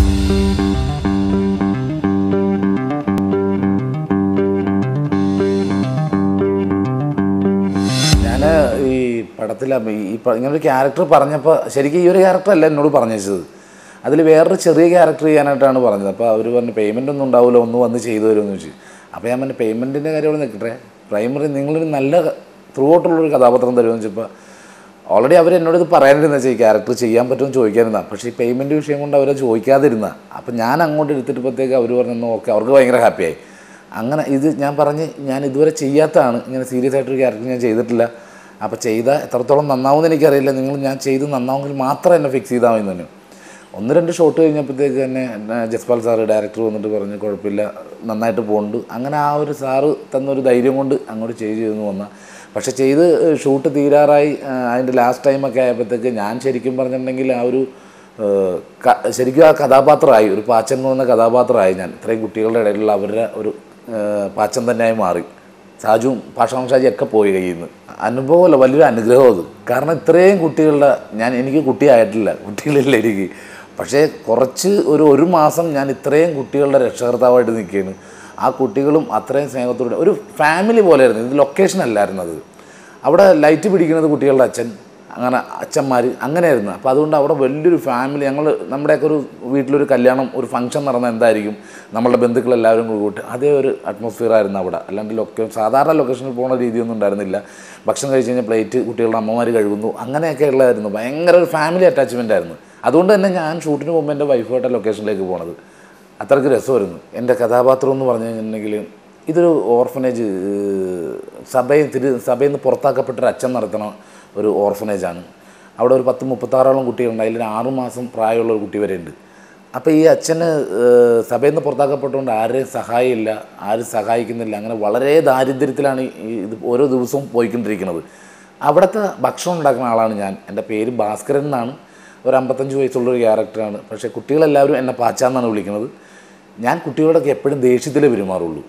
ഞാൻ ഈ പടത്തിൽ അഭി- ഈ പ- ഇങ്ങനൊരു ക്യാരക്ടർ പറഞ്ഞപ്പോൾ ശരിക്കും ഈ ഒരു ക്യാരക്ടർ അല്ല എന്നോട് പറഞ്ഞത് അതിൽ വേറൊരു ചെറിയ ക്യാരക്ടർ ചെയ്യാനായിട്ടാണ് പറഞ്ഞത് അപ്പോൾ അവർ പറഞ്ഞു പേയ്മെൻ്റ് ഒന്നും ഉണ്ടാവില്ല ഒന്ന് വന്ന് ചെയ്തു തരുമെന്ന് ചോദിച്ചു അപ്പോൾ ഞാൻ പറഞ്ഞു പേയ്മെൻറ്റിൻ്റെ കാര്യം അവിടെ നിൽക്കട്ടെ പ്രൈമറി നിങ്ങളൊരു നല്ല ത്രൂ ഔട്ടുള്ളൊരു കഥാപാത്രം തരുമെന്ന് വെച്ചപ്പോൾ ഓൾറെഡി അവർ എന്നോട് ഇത് പറയാനിരുന്ന വെച്ചാൽ ഈ ക്യാരക്ടർ ചെയ്യാൻ പറ്റുമെന്ന് ചോദിക്കാനിരുന്ന പക്ഷേ ഈ പേയ്മെൻറ്റ് വിഷയം കൊണ്ട് അവരെ ചോദിക്കാതിരുന്ന അപ്പം ഞാൻ അങ്ങോട്ട് എടുത്തിട്ടപ്പോഴത്തേക്ക് അവർ പറഞ്ഞു ഓക്കെ അവർക്ക് ഭയങ്കര ഹാപ്പിയായി അങ്ങനെ ഇത് ഞാൻ പറഞ്ഞ് ഞാൻ ഇതുവരെ ചെയ്യാത്തതാണ് ഇങ്ങനെ സീരിയസ് ആയിട്ടൊരു ക്യാരക്ടർ ഞാൻ ചെയ്തിട്ടില്ല അപ്പോൾ ചെയ്താൽ എത്രത്തോളം നന്നാവുമെന്ന് എനിക്കറിയില്ല നിങ്ങൾ ഞാൻ ചെയ്ത് നന്നാവുമെങ്കിൽ മാത്രം എന്നെ ഫിക്സ് ചെയ്താൽ മതി തന്നെ ഒന്ന് രണ്ട് ഷോട്ട് കഴിഞ്ഞപ്പോഴത്തേക്ക് തന്നെ ആ, ജസ്പാൽ സാറ് ഡയറക്ടർ വന്നിട്ട് പറഞ്ഞ് കുഴപ്പമില്ല നന്നായിട്ട് പോകുന്നുണ്ട് അങ്ങനെ ആ ഒരു സാറ് തന്നൊരു ധൈര്യം കൊണ്ട് അങ്ങോട്ട് ചെയ്ത് ചെയ്തെന്ന് വന്ന പക്ഷെ ചെയ്ത് ഷൂട്ട് തീരാറായി ആ, അതിൻ്റെ ലാസ്റ്റ് ടൈമൊക്കെ ആയപ്പോഴത്തേക്ക് ഞാൻ ശരിക്കും പറഞ്ഞിട്ടുണ്ടെങ്കിൽ ആ ഒരു ഏഹ്, ക- ശരിക്കും ആ കഥാപാത്രമായി ഒരു പാച്ചൻ എന്ന് പറഞ്ഞ കഥാപാത്രമായി ഞാൻ ഇത്രയും കുട്ടികളുടെ ഇടയിലുള്ള അവരുടെ ഒരു ഏഹ്, പാച്ചൻ തന്നെയായി മാറി സാജുവും പാഷാം ഷാജി ഒക്കെ പോയി കയ്യിൽ നിന്ന് അനുഭവമല്ല വലിയൊരു അനുഗ്രഹം അത് കാരണം ഇത്രയും കുട്ടികളുടെ ഞാൻ എനിക്ക് കുട്ടിയായിട്ടില്ല കുട്ടികളില്ല എനിക്ക് പക്ഷേ കുറച്ച് ഒരു ഒരു മാസം ഞാൻ ഇത്രയും കുട്ടികളുടെ രക്ഷകർത്താവായിട്ട് നിൽക്കുകയാണ് ആ കുട്ടികളും അത്രയും സ്നേഹത്തോടെ ഒരു ഫാമിലി പോലെയായിരുന്നു ഇത് ലൊക്കേഷൻ അല്ലായിരുന്നു അത് അവിടെ ലൈറ്റ് പിടിക്കുന്നത് കുട്ടികളുടെ അച്ഛൻ അങ്ങനെ അച്ഛന്മാർ അങ്ങനെയായിരുന്നു അപ്പോൾ അതുകൊണ്ട് അവിടെ വലിയൊരു ഫാമിലി ഞങ്ങൾ നമ്മുടെയൊക്കെ ഒരു വീട്ടിലൊരു കല്യാണം ഒരു ഫംഗ്ഷൻ നടന്ന എന്തായിരിക്കും നമ്മളുടെ ബന്ധുക്കളെല്ലാവരും കൂടി കൂട്ടി അതേ ഒരു അറ്റ്മോസ്ഫിയർ ആയിരുന്നു അവിടെ അല്ലാണ്ട് ലൊക്കേ സാധാരണ ലൊക്കേഷനിൽ പോകുന്ന രീതിയൊന്നും ഉണ്ടായിരുന്നില്ല ഭക്ഷണം കഴിച്ച് കഴിഞ്ഞാൽ പ്ലേറ്റ് കുട്ടികളുടെ അമ്മമാർ കഴുകുന്നു അങ്ങനെയൊക്കെ ഉള്ളതായിരുന്നു ഭയങ്കര ഒരു ഫാമിലി അറ്റാച്ച്മെൻ്റ് ആയിരുന്നു അതുകൊണ്ട് തന്നെ ഞാൻ ഷൂട്ടിന് പോകുമ്പോൾ എൻ്റെ വൈഫായിട്ട് ലൊക്കേഷനിലേക്ക് പോണത് അത്രയ്ക്ക് രസമായിരുന്നു എൻ്റെ കഥാപാത്രം എന്ന് പറഞ്ഞു കഴിഞ്ഞിട്ടുണ്ടെങ്കിൽ ഇതൊരു ഓർഫനേജ് സഭയിൽ തിരു സഭയിൽ നിന്ന് പുറത്താക്കപ്പെട്ടൊരു അച്ഛൻ നടത്തണ ഒരു ഓർഫനേജാണ് അവിടെ ഒരു പത്ത് മുപ്പത്താറോളം കുട്ടികളുണ്ട് അതിൽ ആറ് മാസം പ്രായമുള്ള ഒരു കുട്ടി വരെ ഉണ്ട് അപ്പോൾ ഈ അച്ഛന് ഏഹ്, സഭയിൽ നിന്ന് പുറത്താക്കപ്പെട്ടുകൊണ്ട് ആരെയും സഹായമില്ല ആരും സഹായിക്കുന്നില്ല അങ്ങനെ വളരെ ദാരിദ്ര്യത്തിലാണ് ഈ ഇത് ഓരോ ദിവസവും പോയിക്കൊണ്ടിരിക്കുന്നത് അവിടുത്തെ ഭക്ഷണം ഉണ്ടാക്കുന്ന ആളാണ് ഞാൻ എൻ്റെ പേര് ഭാസ്കരൻ എന്നാണ് ഒരു അമ്പത്തഞ്ച് വയസ്സുള്ള ഒരു ക്യാരക്ടറാണ് പക്ഷേ കുട്ടികളെല്ലാവരും എന്നെ പാച്ച എന്നാണ് വിളിക്കുന്നത് ഞാൻ കുട്ടികളോടൊക്കെ എപ്പോഴും ദേഷ്യത്തിലേ പെരുമാറുള്ളൂ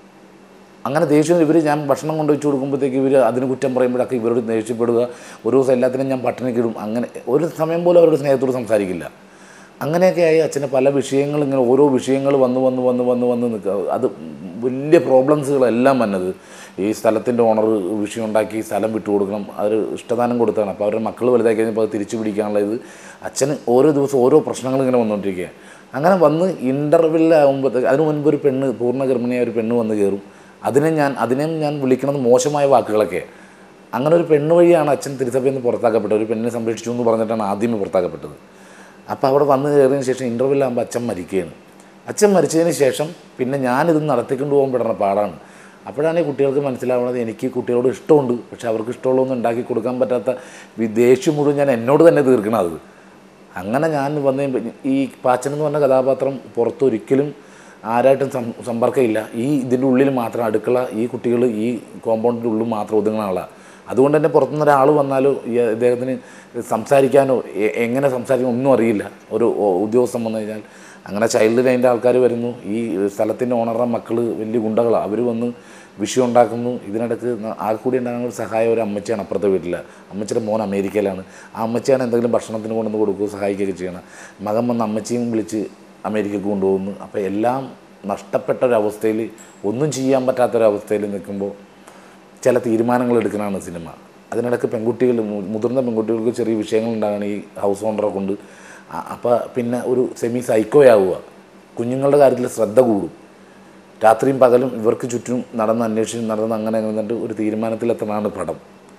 അങ്ങനെ ദേഷ്യം ഇവർ ഞാൻ ഭക്ഷണം കൊണ്ട് വെച്ച് കൊടുക്കുമ്പോഴത്തേക്ക് ഇവർ അതിന് കുറ്റം പറയുമ്പോഴൊക്കെ ഇവരോട് ദേഷ്യപ്പെടുക ഒരു ദിവസം എല്ലാത്തിനും ഞാൻ പട്ടിണിക്ക് ഇടും അങ്ങനെ ഒരു സമയം പോലും അവരോട് സ്നേഹത്തോട് സംസാരിക്കില്ല അങ്ങനെയൊക്കെ ആയി അച്ഛന് പല വിഷയങ്ങൾ ഇങ്ങനെ ഓരോ വിഷയങ്ങൾ വന്ന് വന്ന് വന്ന് വന്ന് വന്ന് നിൽക്കുക അത് വലിയ പ്രോബ്ലംസുകളെല്ലാം വന്നത് ഈ സ്ഥലത്തിൻ്റെ ഓണർ വിഷയം ഉണ്ടാക്കി സ്ഥലം വിട്ടു കൊടുക്കണം അവർ ഇഷ്ടദാനം കൊടുത്താണ് അപ്പോൾ അവരുടെ മക്കൾ വലുതായി കഴിഞ്ഞപ്പോൾ അത് തിരിച്ചു പിടിക്കാനുള്ള ഇത് അച്ഛന് ഓരോ ദിവസം ഓരോ പ്രശ്നങ്ങൾ ഇങ്ങനെ വന്നുകൊണ്ടിരിക്കുക അങ്ങനെ വന്ന് ഇൻ്റർവെല്ലാകുമ്പോഴത്തേക്ക് അതിന് മുൻപ് ഒരു പെണ്ണ് പൂർണ്ണ ഗർഭിണിയായ ഒരു പെണ്ണ് വന്ന് കയറും അതിനെ ഞാൻ അതിനെയും ഞാൻ വിളിക്കുന്നത് മോശമായ വാക്കുകളൊക്കെ അങ്ങനെ ഒരു പെണ്ണ് വഴിയാണ് അച്ഛൻ തിരുസഭയിൽ നിന്ന് പുറത്താക്കപ്പെട്ടത് ഒരു പെണ്ണിനെ സംരക്ഷിച്ചു എന്ന് പറഞ്ഞിട്ടാണ് ആദ്യമേ പുറത്താക്കപ്പെട്ടത് അപ്പോൾ അവിടെ വന്ന് കയറിയതിന് ശേഷം ഇൻ്റർവെല്ലാകുമ്പോൾ അച്ഛൻ മരിക്കുകയാണ് അച്ഛൻ മരിച്ചതിന് ശേഷം പിന്നെ ഞാനിത് നടത്തിക്കൊണ്ട് പോകാൻ പെടുന്ന പാടാണ് അപ്പോഴാണ് ഈ കുട്ടികൾക്ക് മനസ്സിലാവുന്നത് എനിക്ക് കുട്ടികളോട് ഇഷ്ടമുണ്ട് പക്ഷെ അവർക്ക് ഇഷ്ടമുള്ളതൊന്നും ഉണ്ടാക്കി കൊടുക്കാൻ പറ്റാത്ത ഈ ദേഷ്യം മുഴുവൻ ഞാൻ എന്നോട് തന്നെ തീർക്കണത് അങ്ങനെ ഞാൻ വന്നു കഴിയുമ്പോൾ ഈ പാച്ചൻ എന്ന് പറഞ്ഞ കഥാപാത്രം പുറത്തൊരിക്കലും ആരായിട്ടും സം സമ്പർക്കമില്ല ഈ ഇതിൻ്റെ ഉള്ളിൽ മാത്രം അടുക്കള ഈ കുട്ടികൾ ഈ കോമ്പൗണ്ടിൻ്റെ ഉള്ളിൽ മാത്രം ഒതുങ്ങുന്ന ആളാണ് അതുകൊണ്ട് തന്നെ പുറത്തുനിന്ന് ഒരാൾ വന്നാലോ ഈ അദ്ദേഹത്തിന് സംസാരിക്കാനോ എ- എങ്ങനെ സംസാരിക്കാനോ ഒന്നും അറിയില്ല ഒരു ഒ- ഉദ്യോഗസ്ഥൻ വന്നു കഴിഞ്ഞാൽ അങ്ങനെ ചൈൽഡ് ലൈൻ്റെ ആൾക്കാർ വരുന്നു ഈ സ്ഥലത്തിൻ്റെ ഓണറുടെ മക്കൾ വലിയ ഗുണ്ടകളാണ് അവർ വന്ന് വിഷയം ഉണ്ടാക്കുന്നു ഇതിനിടയ്ക്ക് ന- ആകെ കൂടി ഉണ്ടാകുന്ന ഒരു സഹായം ഒരു അമ്മച്ചിയാണ് അപ്പുറത്തെ വീട്ടിൽ അമ്മച്ചിയുടെ മോൻ അമേരിക്കയിലാണ് ആ അമ്മച്ചിയാണ് എന്തെങ്കിലും ഭക്ഷണത്തിന് കൊണ്ടുവന്ന് കൊടുക്കുകയോ സഹായിക്കുകയൊക്കെ ചെയ്യണം മകൻ വന്ന് അമ്മച്ചിയും വിളിച്ച് അമേരിക്കക്ക് കൊണ്ടുപോകുന്നു അപ്പോൾ എല്ലാം നഷ്ടപ്പെട്ട ഒരവസ്ഥയിൽ ഒന്നും ചെയ്യാൻ പറ്റാത്തൊരവസ്ഥയിൽ നിൽക്കുമ്പോൾ ചില തീരുമാനങ്ങൾ എടുക്കണതാണ് സിനിമ അതിനിടയ്ക്ക് പെൺകുട്ടികൾ മു- മുതിർന്ന പെൺകുട്ടികൾക്ക് ചെറിയ വിഷയങ്ങൾ ഉണ്ടാകണം ഈ ഹൗസ് ഓണറെ കൊണ്ട് അപ്പോൾ പിന്നെ ഒരു സെമി സൈക്കോയാവുക കുഞ്ഞുങ്ങളുടെ കാര്യത്തിൽ ശ്രദ്ധ കൂടും രാത്രിയും പകലും ഇവർക്ക് ചുറ്റും നടന്ന് അന്വേഷിച്ച് നടന്ന് അങ്ങനെ എന്നിട്ട് ഒരു തീരുമാനത്തിലെത്തണമാണ് പടം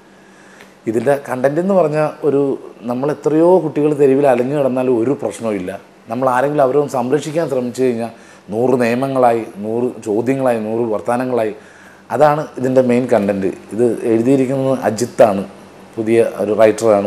ഇതിൻ്റെ കണ്ടന്റ് എന്ന് പറഞ്ഞാൽ ഒരു നമ്മൾ എത്രയോ കുട്ടികൾ തെരുവിൽ അലഞ്ഞു കിടന്നാലും ഒരു പ്രശ്നവുമില്ല നമ്മൾ ആരെങ്കിലും അവരെ ഒന്ന് സംരക്ഷിക്കാൻ ശ്രമിച്ചു കഴിഞ്ഞാൽ നൂറ് നിയമങ്ങളായി നൂറ് ചോദ്യങ്ങളായി നൂറ് വർത്തമാനങ്ങളായി അതാണ് ഇതിൻ്റെ മെയിൻ കണ്ടന്റ് ഇത് എഴുതിയിരിക്കുന്നത് അജിത്താണ് പുതിയ ഒരു റൈറ്ററാണ്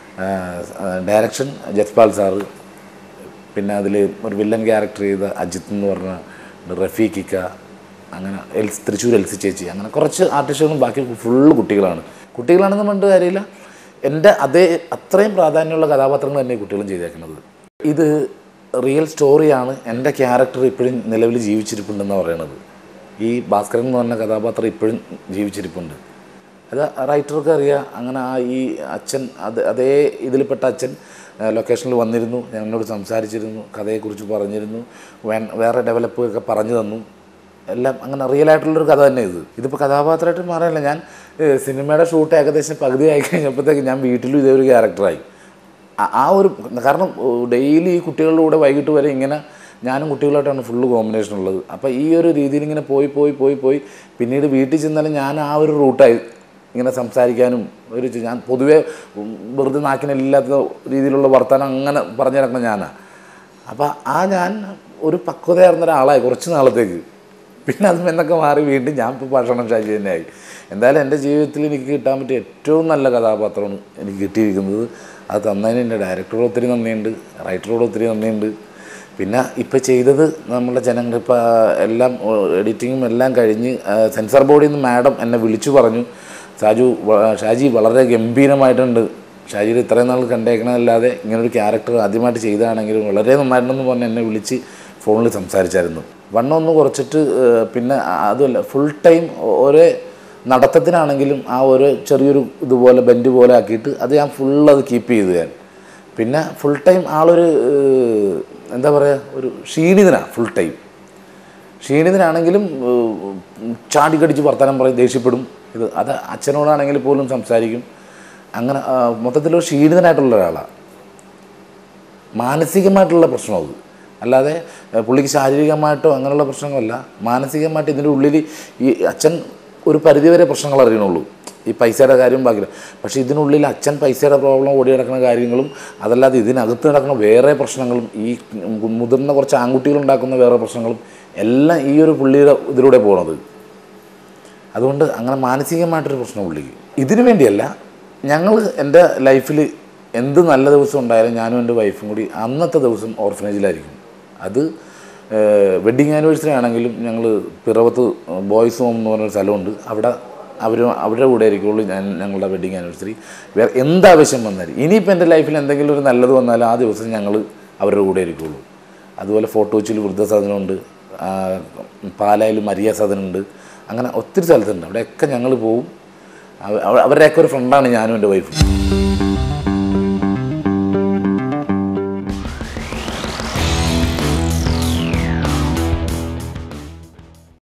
ഡയറക്ഷൻ ജസ്പാൽ സാറ് പിന്നെ അതിൽ ഒരു വില്ലൻ ക്യാരക്ടർ ചെയ്ത അജിത്ത് എന്ന് പറഞ്ഞ റഫീഖിക്ക അങ്ങനെ എൽസ് തൃശ്ശൂർ എൽസി ചേച്ചി അങ്ങനെ കുറച്ച് ആർട്ടിസ്റ്റുകളും ബാക്കി ഫുള്ള് കുട്ടികളാണ് കുട്ടികളാണെന്ന് പറഞ്ഞിട്ട് കാര്യമില്ല എൻ്റെ അതേ അത്രയും പ്രാധാന്യമുള്ള കഥാപാത്രങ്ങൾ തന്നെ ഈ കുട്ടികളും ചെയ്തേക്കുന്നത് ഇത് റിയൽ സ്റ്റോറിയാണ് എൻ്റെ ക്യാരക്ടർ ഇപ്പോഴും നിലവിൽ ജീവിച്ചിരിപ്പുണ്ടെന്ന് പറയണത് ഈ ഭാസ്കരൻ എന്ന് പറഞ്ഞ കഥാപാത്രം ഇപ്പോഴും ജീവിച്ചിരിപ്പുണ്ട് അത് റൈറ്റർക്ക് അറിയാം അങ്ങനെ ആ ഈ അച്ഛൻ അത് അതേ ഇതിൽപ്പെട്ട അച്ഛൻ ആ, ലൊക്കേഷനിൽ വന്നിരുന്നു ഞങ്ങളോട് സംസാരിച്ചിരുന്നു കഥയെക്കുറിച്ച് പറഞ്ഞിരുന്നു വേ- വേറെ ഡെവലപ്പ് ഒക്കെ പറഞ്ഞു തന്നു എല്ലാം അങ്ങനെ റിയൽ ആയിട്ടുള്ളൊരു കഥ തന്നെ ഇത് ഇതിപ്പോൾ കഥാപാത്രമായിട്ട് മാറിയല്ല ഞാൻ ഏ, സിനിമയുടെ ഷൂട്ട് ഏകദേശം പകുതി ആയി കഴിഞ്ഞപ്പോഴത്തേക്ക് ഞാൻ വീട്ടിലും ഇതേ ഒരു ക്യാരക്ടറായി ആ- ആ ഒരു കാരണം ഡെയിലി ഈ കുട്ടികളുടെ കൂടെ വൈകിട്ട് വരെ ഇങ്ങനെ ഞാനും കുട്ടികളായിട്ടാണ് ഫുള്ള് കോമ്പിനേഷൻ ഉള്ളത് അപ്പോൾ ഈ ഒരു രീതിയിൽ ഇങ്ങനെ പോയി പോയി പോയി പോയി പിന്നീട് വീട്ടിൽ ചെന്നാലും ഞാൻ ആ ഒരു റൂട്ടായി ഇങ്ങനെ സംസാരിക്കാനും ഒരു ചെ- ഞാൻ പൊതുവേ ഉം, വെറുതെ നാക്കിനില്ലാത്ത രീതിയിലുള്ള വർത്തമാനം അങ്ങനെ പറഞ്ഞു നടക്കുന്ന ഞാനാണ് അപ്പോൾ ആ ഞാൻ ഒരു പക്വതയാർന്ന ഒരാളായി കുറച്ച് നാളത്തേക്ക് പിന്നെ അതും എന്നൊക്കെ മാറി വീണ്ടും ഞാൻ ഇപ്പോൾ ഭക്ഷണം ഷാജി തന്നെയായി എന്തായാലും എൻ്റെ ജീവിതത്തിൽ എനിക്ക് കിട്ടാൻ പറ്റിയ ഏറ്റവും നല്ല കഥാപാത്രമാണ് എനിക്ക് കിട്ടിയിരിക്കുന്നത് അത് തന്നതിന് എൻ്റെ ഡയറക്ടറോട് ഒത്തിരി നന്ദിയുണ്ട് റൈറ്ററോട് ഒത്തിരി നന്ദിയുണ്ട് പിന്നെ ഇപ്പോൾ ചെയ്തത് നമ്മുടെ ജനങ്ങൾ ഇപ്പോൾ എല്ലാം എഡിറ്റിങ്ങും എല്ലാം കഴിഞ്ഞ് ആ, സെൻസർ ബോർഡിൽ നിന്ന് മാഡം എന്നെ വിളിച്ചു പറഞ്ഞു സാജു വ- ഷാജി വളരെ ഗംഭീരമായിട്ടുണ്ട് ഷാജിയിൽ ഇത്രയും നാൾ കണ്ടേക്കണമല്ലാതെ ഇങ്ങനൊരു ക്യാരക്ടർ ആദ്യമായിട്ട് ചെയ്തതാണെങ്കിലും വളരെ നന്നായിട്ടുണ്ടെന്ന് പറഞ്ഞ് എന്നെ വിളിച്ച് ഫോണിൽ സംസാരിച്ചായിരുന്നു വണ്ണം ഒന്ന് കുറച്ചിട്ട് ഏഹ്, പിന്നെ ആ- അതുമല്ല ഫുൾ ടൈം ഒരേ നടത്തത്തിനാണെങ്കിലും ആ ഒരു ചെറിയൊരു ഇതുപോലെ ബെൻഡ് പോലെ ആക്കിയിട്ട് അത് ഞാൻ ഫുൾ അത് കീപ്പ് ചെയ്തു ഞാൻ പിന്നെ ഫുൾ ടൈം ആളൊരു ഏഹ്, എന്താ പറയുക ഒരു ക്ഷീണിതനാണ് ഫുൾ ടൈം ക്ഷീണിതനാണെങ്കിലും ഏഹ്, ചാടിക്കടിച്ച് വർത്തമാനം പറയും ദേഷ്യപ്പെടും ഇത് അത് അച്ഛനോടാണെങ്കിൽ പോലും സംസാരിക്കും അങ്ങനെ ആ, മൊത്തത്തിലൊരു ക്ഷീണിതനായിട്ടുള്ള ഒരാളാണ് മാനസികമായിട്ടുള്ള പ്രശ്നം അത് അല്ലാതെ ഏഹ്, പുള്ളിക്ക് ശാരീരികമായിട്ടോ അങ്ങനെയുള്ള പ്രശ്നങ്ങളല്ല മാനസികമായിട്ട് ഇതിൻ്റെ ഉള്ളിൽ ഈ അച്ഛൻ ഒരു പരിധിവരെ പ്രശ്നങ്ങൾ അറിയണുള്ളൂ ഈ പൈസയുടെ കാര്യം ബാക്കില്ല പക്ഷേ ഇതിനുള്ളിൽ അച്ഛൻ പൈസയുടെ പ്രോബ്ലം ഓടി നടക്കുന്ന കാര്യങ്ങളും അതല്ലാതെ ഇതിനകത്ത് നടക്കുന്ന വേറെ പ്രശ്നങ്ങളും ഈ മുതിർന്ന കുറച്ച് ആൺകുട്ടികൾ ഉണ്ടാക്കുന്ന വേറെ പ്രശ്നങ്ങളും എല്ലാം ഈ ഒരു പുള്ളിയുടെ ഇതിലൂടെ പോണത് അതുകൊണ്ട് അങ്ങനെ മാനസികമായിട്ടൊരു പ്രശ്നം പുള്ളിക്ക് ഇതിനു വേണ്ടിയല്ല ഞങ്ങൾ എൻ്റെ ലൈഫിൽ എന്ത് നല്ല ദിവസം ഉണ്ടായാലും ഞാനും എൻ്റെ വൈഫും കൂടി അന്നത്തെ ദിവസം ഓർഫനേജിലായിരിക്കും അത് വെഡ്ഡിങ് ആനിവേഴ്സറി ആണെങ്കിലും ഞങ്ങൾ പിറവത്ത് ബോയ്സ് ഹോം എന്ന് പറഞ്ഞൊരു സ്ഥലമുണ്ട് അവിടെ അവർ അവരുടെ കൂടെ ആയിരിക്കുള്ളൂ ഞാൻ ഞങ്ങളുടെ വെഡ്ഡിങ് ആനിവേഴ്സറി വേറെ എന്താവശ്യം വന്നാലും ഇനിയിപ്പോൾ എൻ്റെ ലൈഫിൽ എന്തെങ്കിലും ഒരു നല്ലത് വന്നാലും ആ ദിവസം ഞങ്ങൾ അവരുടെ കൂടെ ആയിരിക്കുള്ളൂ അതുപോലെ ഫോട്ടോ വെച്ചിൽ വൃദ്ധസദനമുണ്ട് ആ, പാലായിൽ മരിയ സദനുണ്ട് അങ്ങനെ ഒത്തിരി സ്ഥലത്തുണ്ട് അവിടെയൊക്കെ ഞങ്ങൾ പോവും അവ- അവ- അവരുടെയൊക്കെ ഒരു ഫ്രണ്ടാണ് ഞാനും എൻ്റെ വൈഫും